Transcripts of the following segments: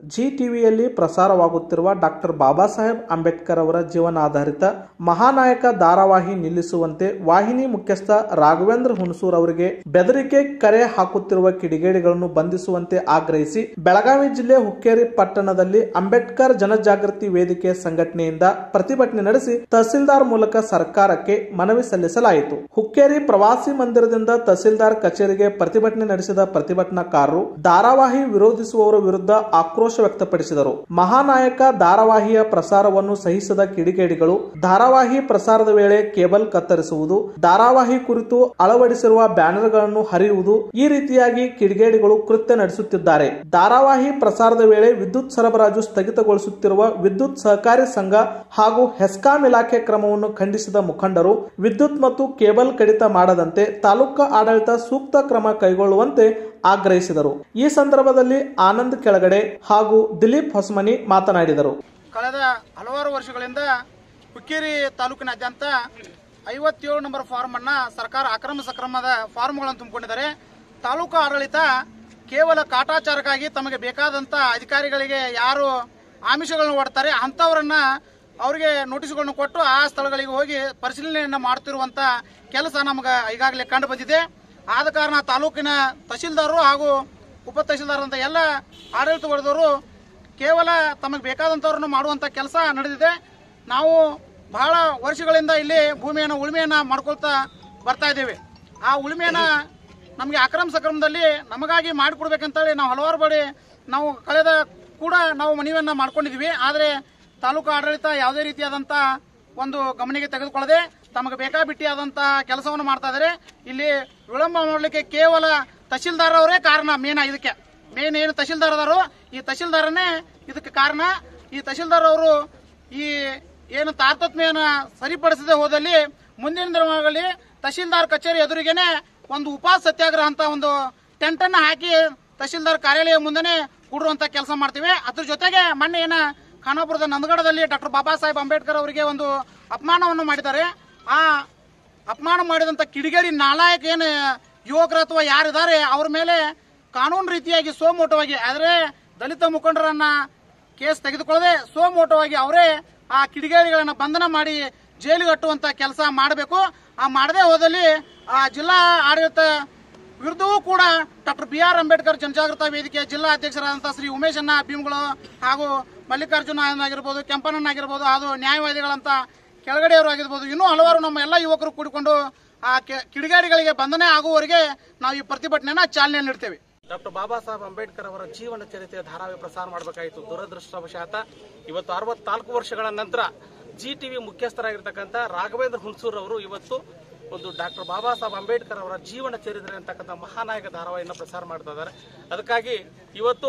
G ಟಿವಿಯಲ್ಲಿ ಪ್ರಸಾರವಾಗುತ್ತಿರುವ doctor Baba Saheb Ambedkar ಅವರ ಜೀವನಾಧಾರಿತ ಮಹಾನಾಯಕ ಧಾರಾವಾಹಿ ನಿಲ್ಲಿಸುವಂತೆ ವಾಹಿನಿ ಮುಖ್ಯಸ್ಥ ರಾಘವೇಂದ್ರ ಹುಣಸೂರ್ ಅವರಿಗೆ ಬೆದರಿಕೆ ಕರೆ ಹಾಕುತ್ತಿರುವ ಕಿಡಿಗೇಡಿಗಳನ್ನು ಬಂಧಿಸುವಂತೆ ಆಗ್ರಹಿಸಿ ಬೆಳಗಾವಿ ಜಿಲ್ಲೆ ಹುಕ್ಕೇರಿ ಪಟ್ಟಣದಲ್ಲಿ ಅಂಬೇಡ್ಕರ್ ಜನಜಾಗೃತಿ ವೇದಿಕೆ ಸಂಘಟನೆಯಿಂದ ಪ್ರತಿಭಟನೆ ನಡೆಸಿ ತಹಸೀಲ್ದಾರ್ ಮೂಲಕ ಸರ್ಕಾರಕ್ಕೆ ಮನವಿ ಸಲ್ಲಿಸಲಾಯಿತು ಹುಕ್ಕೇರಿ ಪ್ರವಾಸಿ ಮಂದಿರದಿಂದ ತಹಸೀಲ್ದಾರ್ ಕಚೇರಿಗೆ ಪ್ರತಿಭಟನೆ ನಡೆಸಿದ ಪ್ರತಿಭಟನಾಕಾರರು ಧಾರಾವಾಹಿ ವಿರೋಧಿಸುವವರ ವಿರುದ್ಧ ಆಕ್ರೋಶ ವ್ಯಕ್ತಪಡಿಸಿದರು ಮಹಾನಾಯಕ ಧಾರಾವಾಹಿಯ ಪ್ರಸಾರವನ್ನು ಸಹಿಸದ ಕಿಡಿಗೇಡಿಗಳು ಧಾರಾವಾಹಿ ಪ್ರಸಾರದ ವೇಳೆ ಕೇಬಲ್ ಕತ್ತರಿಸುವುದು ಧಾರಾವಾಹಿ ಕುರಿತು ಅಳವಡಿಸಿರುವ ಬ್ಯಾನರ್ಗಳನ್ನು ಹರಿಯುವುದು ಈ ರೀತಿಯಾಗಿ ಕಿಡಿಗೇಡಿಗಳು ಕೃತ್ಯ ನಡೆಸುತ್ತಿದ್ದಾರೆ ಧಾರಾವಾಹಿ ಪ್ರಸಾರದ ವೇಳೆ ವಿದ್ಯುತ್ ಸರಬರಾಜು ಸ್ಥಗಿತಗೊಳಿಸುತ್ತಿರುವ ವಿದ್ಯುತ್ ಸಹಕಾರಿ ಸಂಘ ಹಾಗೂ ಹೆಸ್ಕಾಂ ಇಲಾಖೆ ಕ್ರಮವನ್ನು ಖಂಡಿಸಿದ ಮುಖಂಡರು ವಿದ್ಯುತ್ ಮತ್ತು ಕೇಬಲ್ ಕಡಿತ ಮಾಡದಂತೆ ತಾಲೂಕಾ ಆಡಳಿತ ಸೂಕ್ತ ಕ್ರಮ ಕೈಗೊಳ್ಳುವಂತೆ ಆಗ್ರಹಿಸಿದರು ಈ ಸಂದರ್ಭದಲ್ಲಿ ಆನಂದ್ ಕೆಳಗಡೆ ಹಾಗೂ ದಿಲೀಪ್ ಹೊಸಮನಿ ಮಾತನಾಡಿದರು ಕಳೆದ ಹಲವಾರು ವರ್ಷಗಳಿಂದ ಹುಕ್ಕೇರಿ ತಾಲೂಕಿನಾದ್ಯಂತ ಐವತ್ತೇಳು ನಂಬರ್ ಫಾರ್ಮ್ ಅನ್ನ ಸರ್ಕಾರ ಅಕ್ರಮ ಸಕ್ರಮದ ಫಾರ್ಮ್ಗಳನ್ನು ತುಂಬಿಕೊಂಡಿದ್ದಾರೆ ತಾಲೂಕು ಆಡಳಿತ ಕೇವಲ ಕಾಟಾಚಾರಕ್ಕಾಗಿ ತಮಗೆ ಬೇಕಾದಂತ ಅಧಿಕಾರಿಗಳಿಗೆ ಯಾರು ಆಮಿಷಗಳನ್ನು ಒಡ್ತಾರೆ ಅಂಥವರನ್ನ ಅವರಿಗೆ ನೋಟಿಸ್ಗಳನ್ನು ಕೊಟ್ಟು ಆ ಸ್ಥಳಗಳಿಗೆ ಹೋಗಿ ಪರಿಶೀಲನೆಯನ್ನ ಮಾಡ್ತಿರುವಂತ ಕೆಲಸ ನಮಗೆ ಈಗಾಗಲೇ ಕಂಡು ಬಂದಿದೆ ಆದ ಕಾರಣ ತಾಲೂಕಿನ ತಹಶೀಲ್ದಾರರು ಹಾಗೂ ಉಪ ತಹಶೀಲ್ದಾರ್ ಅಂತ ಎಲ್ಲ ಆಡಳಿತ ವರ್ಗದವರು ಕೇವಲ ತಮಗೆ ಬೇಕಾದಂಥವ್ರನ್ನು ಮಾಡುವಂತ ಕೆಲಸ ನಡೆದಿದೆ ನಾವು ಬಹಳ ವರ್ಷಗಳಿಂದ ಇಲ್ಲಿ ಭೂಮಿಯನ್ನು ಉಳುಮೆಯನ್ನ ಮಾಡ್ಕೊಳ್ತಾ ಬರ್ತಾ ಇದ್ದೇವೆ ಆ ಉಳುಮೆಯನ್ನ ನಮಗೆ ಅಕ್ರಮ ಸಕ್ರಮದಲ್ಲಿ ನಮಗಾಗಿ ಮಾಡಿಕೊಡ್ಬೇಕಂತೇಳಿ ನಾವು ಹಲವಾರು ಬಾರಿ ನಾವು ಕಳೆದ ಕೂಡ ನಾವು ಮನವಿಯನ್ನ ಮಾಡ್ಕೊಂಡಿದ್ವಿ ಆದರೆ ತಾಲೂಕು ಆಡಳಿತ ಯಾವುದೇ ರೀತಿಯಾದಂತ ಒಂದು ಗಮನಿಗೆ ತೆಗೆದುಕೊಳ್ಳದೆ ತಮಗೆ ಬೇಕಾಬಿಟ್ಟಿಯಾದಂತಹ ಕೆಲಸವನ್ನು ಮಾಡ್ತಾ ಇದ್ದಾರೆ ಇಲ್ಲಿ ವಿಳಂಬ ಮಾಡಲಿಕ್ಕೆ ಕೇವಲ ತಹಶೀಲ್ದಾರ್ ಅವರೇ ಕಾರಣ ಮೇನ್ ಇದಕ್ಕೆ ಮೇನ್ ಏನು ತಹಶೀಲ್ದಾರ್ ಅದಾರೋ ಈ ತಹಶೀಲ್ದಾರನೇ ಇದಕ್ಕೆ ಕಾರಣ ಈ ತಹಶೀಲ್ದಾರ್ ಅವರು ಈ ಏನು ತಾರತಮ್ಯನ ಸರಿಪಡಿಸದೆ ಹೋದಲ್ಲಿ ಮುಂದಿನ ದಿನಗಳಲ್ಲಿ ತಹಶೀಲ್ದಾರ್ ಕಚೇರಿ ಎದುರಿಗೆನೆ ಒಂದು ಉಪವಾಸ ಸತ್ಯಾಗ್ರಹ ಅಂತ ಒಂದು ಟೆಂಟ್ ಅನ್ನ ಹಾಕಿ ತಹಶೀಲ್ದಾರ್ ಕಾರ್ಯಾಲಯ ಮುಂದೆನೆ ಕೂಡುವಂತ ಕೆಲಸ ಮಾಡ್ತೀವಿ ಅದ್ರ ಜೊತೆಗೆ ಮೊನ್ನೆ ಏನ ಖಾನಾಪುರದ ನಂದಗಡದಲ್ಲಿ ಡಾಕ್ಟರ್ ಬಾಬಾ ಸಾಹೇಬ್ ಅಂಬೇಡ್ಕರ್ ಅವರಿಗೆ ಒಂದು ಅಪಮಾನವನ್ನು ಮಾಡಿದ್ದಾರೆ ಆ ಅಪಮಾನ ಮಾಡಿದಂತ ಕಿಡಿಗೇಡಿ ನಾಲಾಯಕ ಏನು ಯುವಕರು ಅಥವಾ ಯಾರಿದ್ದಾರೆ ಅವ್ರ ಮೇಲೆ ಕಾನೂನು ರೀತಿಯಾಗಿ ಸೋಮೋಟವಾಗಿ ಆದರೆ ದಲಿತ ಮುಖಂಡರನ್ನ ಕೇಸ್ ತೆಗೆದುಕೊಳ್ಳದೆ ಸೋಮೋಟವಾಗಿ ಅವರೇ ಆ ಕಿಡಿಗೇಡಿಗಳನ್ನ ಬಂಧನ ಮಾಡಿ ಜೈಲಿಗೆ ಕಟ್ಟುವಂತ ಕೆಲಸ ಮಾಡಬೇಕು ಆ ಮಾಡದೆ ಹೋದಲ್ಲಿ ಆ ಜಿಲ್ಲಾ ಆಡಳಿತ ವಿರುದ್ಧವೂ ಕೂಡ ಡಾಕ್ಟರ್ ಬಿ ಆರ್ ಅಂಬೇಡ್ಕರ್ ಜನಜಾಗೃತ ವೇದಿಕೆ ಜಿಲ್ಲಾ ಅಧ್ಯಕ್ಷರಾದಂತಹ ಶ್ರೀ ಉಮೇಶಣ್ಣ ಭೀಮ್ಗಳು ಹಾಗೂ ಮಲ್ಲಿಕಾರ್ಜುನ ಆಗಿರ್ಬೋದು ಕೆಂಪಣ್ಣನ ಆಗಿರ್ಬೋದು ಹಾಗೂ ನ್ಯಾಯವಾದಿಗಳಂತ ಕೆಳಗಡೆಯವರು ಆಗಿರ್ಬೋದು ಇನ್ನೂ ಹಲವಾರು ನಮ್ಮ ಎಲ್ಲ ಯುವಕರು ಕೂಡಿಕೊಂಡು ಆ ಕೆ- ಕಿಡಿಗೇಡಿಗಳಿಗೆ ಬಂಧನ ಆಗುವವರೆಗೆ ನಾವು ಈ ಪ್ರತಿಭಟನೆಯನ್ನ ಚಾಲನೆ ನೀಡ್ತೇವೆ ಡಾಕ್ಟರ್ ಬಾಬಾ ಸಾಹೇಬ್ ಅಂಬೇಡ್ಕರ್ ಅವರ ಜೀವನ ಚರಿತ್ರೆಯ ಧಾರಾವಾಹಿ ಪ್ರಸಾರ ಮಾಡಬೇಕಾಯಿತು ದುರದೃಷ್ಟವಶಾತ ಇವತ್ತು ಅರವತ್ನಾಲ್ಕು ವರ್ಷಗಳ ನಂತರ ಜಿ ಟಿವಿ ಮುಖ್ಯಸ್ಥರಾಗಿರ್ತಕ್ಕಂಥ ರಾಘವೇಂದ್ರ ಹುಣಸೂರ್ ಅವರು ಇವತ್ತು ಒಂದು ಡಾಕ್ಟರ್ ಬಾಬಾ ಸಾಹೇಬ್ ಅಂಬೇಡ್ಕರ್ ಅವರ ಜೀವನ ಚರಿತ್ರೆ ಅಂತಕ್ಕಂಥ ಮಹಾನಾಯಕ ಧಾರಾವಾಹಿಯನ್ನು ಪ್ರಸಾರ ಮಾಡ್ತಾ ಇದ್ದಾರೆ ಅದಕ್ಕಾಗಿ ಇವತ್ತು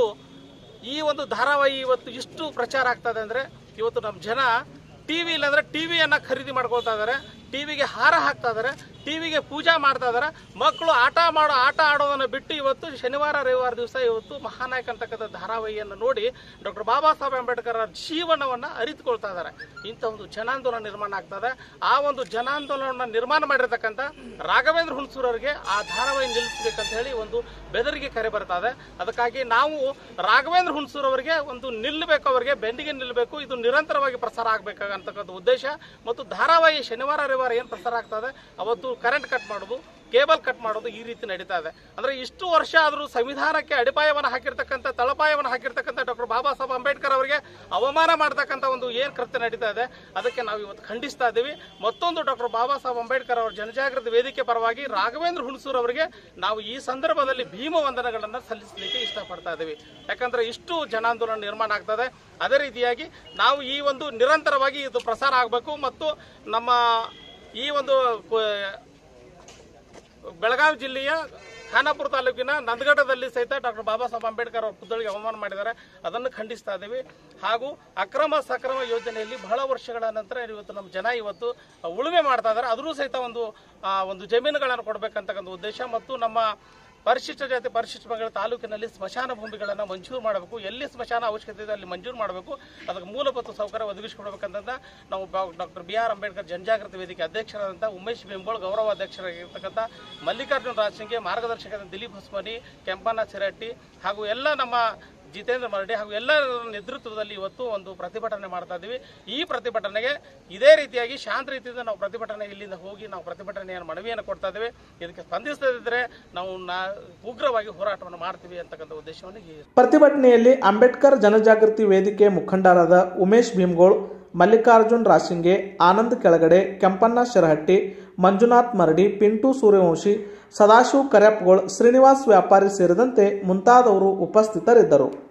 ಈ ಒಂದು ಧಾರಾವಾಹಿ ಇವತ್ತು ಇಷ್ಟು ಪ್ರಚಾರ ಆಗ್ತಾ ಇದೆ ಅಂದ್ರೆ ಇವತ್ತು ನಮ್ಮ ಜನ ಟಿವಿ ಇಲ್ಲಾಂದ್ರೆ ಟಿವಿಯನ್ನ ಖರೀದಿ ಮಾಡ್ಕೊಳ್ತಾ ಇದಾರೆ ಟಿವಿಗೆ ಹಾರ ಹಾಕ್ತಾ ಇದಾರೆ ಟಿವಿಗೆ ಪೂಜಾ ಮಾಡ್ತಾ ಇದಾರೆ ಮಕ್ಕಳು ಆಟ ಮಾಡೋ ಆಟ ಆಡೋದನ್ನ ಬಿಟ್ಟು ಇವತ್ತು ಶನಿವಾರ ರವಿವಾರ ದಿವಸ ಇವತ್ತು ಮಹಾನಾಯಕ ಅಂತಕ್ಕಂಥ ಧಾರಾವಾಹಿಯನ್ನು ನೋಡಿ ಡಾಕ್ಟರ್ ಬಾಬಾ ಸಾಹೇಬ್ ಅಂಬೇಡ್ಕರ್ ಅವರ ಜೀವನವನ್ನ ಅರಿತುಕೊಳ್ತಾ ಇದ್ದಾರೆ ಇಂಥ ಒಂದು ಜನಾಂದೋಲನ ನಿರ್ಮಾಣ ಆಗ್ತದೆ ಆ ಒಂದು ಜನಾಂದೋಲನ ನಿರ್ಮಾಣ ಮಾಡಿರ್ತಕ್ಕಂಥ ರಾಘವೇಂದ್ರ ಹುಣಸೂರ್ ಅವರಿಗೆ ಆ ಧಾರಾವಾಹಿ ನಿಲ್ಲಿಸಬೇಕಂತ ಹೇಳಿ ಒಂದು ಬೆದರಿಗೆ ಕರೆ ಬರ್ತಾ ಇದೆ ಅದಕ್ಕಾಗಿ ನಾವು ರಾಘವೇಂದ್ರ ಹುಣಸೂರ್ ಅವರಿಗೆ ಒಂದು ನಿಲ್ಲಬೇಕು ಅವರಿಗೆ ಬೆನ್ನಿಗೆ ನಿಲ್ಲಬೇಕು ಇದು ನಿರಂತರವಾಗಿ ಪ್ರಸಾರ ಆಗ್ಬೇಕಾಗಂತಕ್ಕಂಥ ಉದ್ದೇಶ ಮತ್ತು ಧಾರಾವಾಹಿ ಶನಿವಾರ ರವಿವಾರ ಏನು ಪ್ರಸಾರ ಆಗ್ತದೆ ಅವತ್ತು ಕರೆಂಟ್ ಕಟ್ ಮಾಡೋದು ಕೇಬಲ್ ಕಟ್ ಮಾಡೋದು ಈ ರೀತಿ ನಡೀತಾ ಇದೆ ಅಂದ್ರೆ ಇಷ್ಟು ವರ್ಷ ಆದರೂ ಸಂವಿಧಾನಕ್ಕೆ ಅಡಿಪಾಯವನ್ನು ಹಾಕಿರ್ತಕ್ಕಂಥ ತಳಪಾಯವನ್ನು ಹಾಕಿರ್ತಕ್ಕಂಥ ಡಾಕ್ಟರ್ ಬಾಬಾ ಸಾಹೇಬ್ ಅಂಬೇಡ್ಕರ್ ಅವರಿಗೆ ಅವಮಾನ ಮಾಡ್ತಕ್ಕಂಥ ಒಂದು ಏನ್ ಕೃತ್ಯ ನಡೀತಾ ಇದೆ ಅದಕ್ಕೆ ನಾವು ಇವತ್ತು ಖಂಡಿಸ್ತಾ ಇದ್ದೀವಿ ಮತ್ತೊಂದು ಡಾಕ್ಟರ್ ಬಾಬಾ ಸಾಹೇಬ್ ಅಂಬೇಡ್ಕರ್ ಅವರ ಜನಜಾಗೃತಿ ವೇದಿಕೆ ಪರವಾಗಿ ರಾಘವೇಂದ್ರ ಹುಣಸೂರ್ ಅವರಿಗೆ ನಾವು ಈ ಸಂದರ್ಭದಲ್ಲಿ ಭೀಮ ವಂದನೆಗಳನ್ನ ಸಲ್ಲಿಸಲಿಕ್ಕೆ ಇಷ್ಟಪಡ್ತಾ ಇದ್ದೀವಿ ಯಾಕಂದ್ರೆ ಇಷ್ಟು ಜನಾಂದೋಲನ ನಿರ್ಮಾಣ ಆಗ್ತದೆ ಅದೇ ರೀತಿಯಾಗಿ ನಾವು ಈ ಒಂದು ನಿರಂತರವಾಗಿ ಇದು ಪ್ರಸಾರ ಆಗಬೇಕು ಮತ್ತು ನಮ್ಮ ಈ ಒಂದು ಕು- ಬೆಳಗಾವಿ ಜಿಲ್ಲೆಯ ಖಾನಾಪುರ ತಾಲೂಕಿನ ನಂದಗಡದಲ್ಲಿ ಸಹಿತ ಡಾಕ್ಟರ್ ಬಾಬಾ ಸಾಹೇಬ್ ಅಂಬೇಡ್ಕರ್ ಅವರ ಪುತ್ಥಳಿಗೆ ಅವಮಾನ ಮಾಡಿದ್ದಾರೆ ಅದನ್ನು ಖಂಡಿಸ್ತಾ ಇದ್ದೀವಿ ಹಾಗೂ ಅಕ್ರಮ ಸಕ್ರಮ ಯೋಜನೆಯಲ್ಲಿ ಬಹಳ ವರ್ಷಗಳ ನಂತರ ಇವತ್ತು ನಮ್ಮ ಜನ ಇವತ್ತು ಉಳುಮೆ ಮಾಡ್ತಾ ಇದ್ದಾರೆ ಅದರೂ ಸಹಿತ ಒಂದು ಆ, ಒಂದು ಜಮೀನುಗಳನ್ನು ಕೊಡಬೇಕಂತಕ್ಕಂಥ ಉದ್ದೇಶ ಮತ್ತು ನಮ್ಮ ಪರಿಶಿಷ್ಟ ಜಾತಿ ಪರಿಶಿಷ್ಟ ಪಂಗಡ ತಾಲೂಕಿನಲ್ಲಿ ಸ್ಮಶಾನ ಭೂಮಿಗಳನ್ನು ಮಂಜೂರು ಮಾಡಬೇಕು ಎಲ್ಲಿ ಸ್ಮಶಾನ ಅವಶ್ಯಕತೆ ಇದೆ ಅಲ್ಲಿ ಮಂಜೂರು ಮಾಡಬೇಕು ಅದಕ್ಕೆ ಮೂಲಭೂತ ಸೌಕರ್ಯ ಒದಗಿಸಿಕೊಡ್ಬೇಕಂತ ನಾವು ಡಾಕ್ಟರ್ ಬಿ ಆರ್ ಅಂಬೇಡ್ಕರ್ ಜನಜಾಗೃತಿ ವೇದಿಕೆ ಅಧ್ಯಕ್ಷರಾದಂಥ ಉಮೇಶ್ ಬೆಂಬೋಳ್ ಗೌರವ ಅಧ್ಯಕ್ಷರಾಗಿರ್ತಕ್ಕಂಥ ಮಲ್ಲಿಕಾರ್ಜುನ ರಾಜಸಿಂಗೆ ಮಾರ್ಗದರ್ಶಕರಾದ ದಿಲೀಪ್ ಹೊಸ್ಮನಿ ಕೆಂಪಣ್ಣ ಚಿರಟ್ಟಿ ಹಾಗೂ ಎಲ್ಲ ನಮ್ಮ ಜಿತೇಂದ್ರ ಮರಡಿ ಹಾಗೂ ಎಲ್ಲರ ನೇತೃತ್ವದಲ್ಲಿ ಇವತ್ತು ಒಂದು ಪ್ರತಿಭಟನೆ ಮಾಡ್ತಾ ಇದ್ದೀವಿ ಈ ಪ್ರತಿಭಟನೆಗೆ ಇದೇ ರೀತಿಯಾಗಿ ಶಾಂತ ರೀತಿಯಿಂದ ನಾವು ಪ್ರತಿಭಟನೆ ಇಲ್ಲಿಂದ ಹೋಗಿ ನಾವು ಪ್ರತಿಭಟನೆಯನ್ನು ಮನವಿಯನ್ನು ಕೊಡ್ತಾ ಇದ್ದೇವೆ ಇದಕ್ಕೆ ಸ್ಪಂದಿಸದಿದ್ದರೆ ನಾವು ನಾ ಉಗ್ರವಾಗಿ ಹೋರಾಟವನ್ನು ಮಾಡ್ತೀವಿ ಅಂತಕ್ಕಂಥ ಉದ್ದೇಶವನ್ನು ಈ ಪ್ರತಿಭಟನೆಯಲ್ಲಿ ಅಂಬೇಡ್ಕರ್ ಜನಜಾಗೃತಿ ವೇದಿಕೆ ಮುಖಂಡರಾದ ಉಮೇಶ್ ಭೀಮ್ಗೋಳ್ ಮಲ್ಲಿಕಾರ್ಜುನ್ ರಾಶಿಂಗೆ ಆನಂದ್ ಕೆಳಗಡೆ ಕೆಂಪಣ್ಣ ಶರಹಟ್ಟಿ ಮಂಜುನಾಥ್ ಮರಡಿ ಪಿಂಟು ಸೂರ್ಯವಂಶಿ ಸದಾಶಿವ್ ಕರ್ಯಪ್ಗೋಳ್ ಶ್ರೀನಿವಾಸ್ ವ್ಯಾಪಾರಿ ಸೇರಿದಂತೆ ಮುಂತಾದವರು ಉಪಸ್ಥಿತರಿದ್ದರು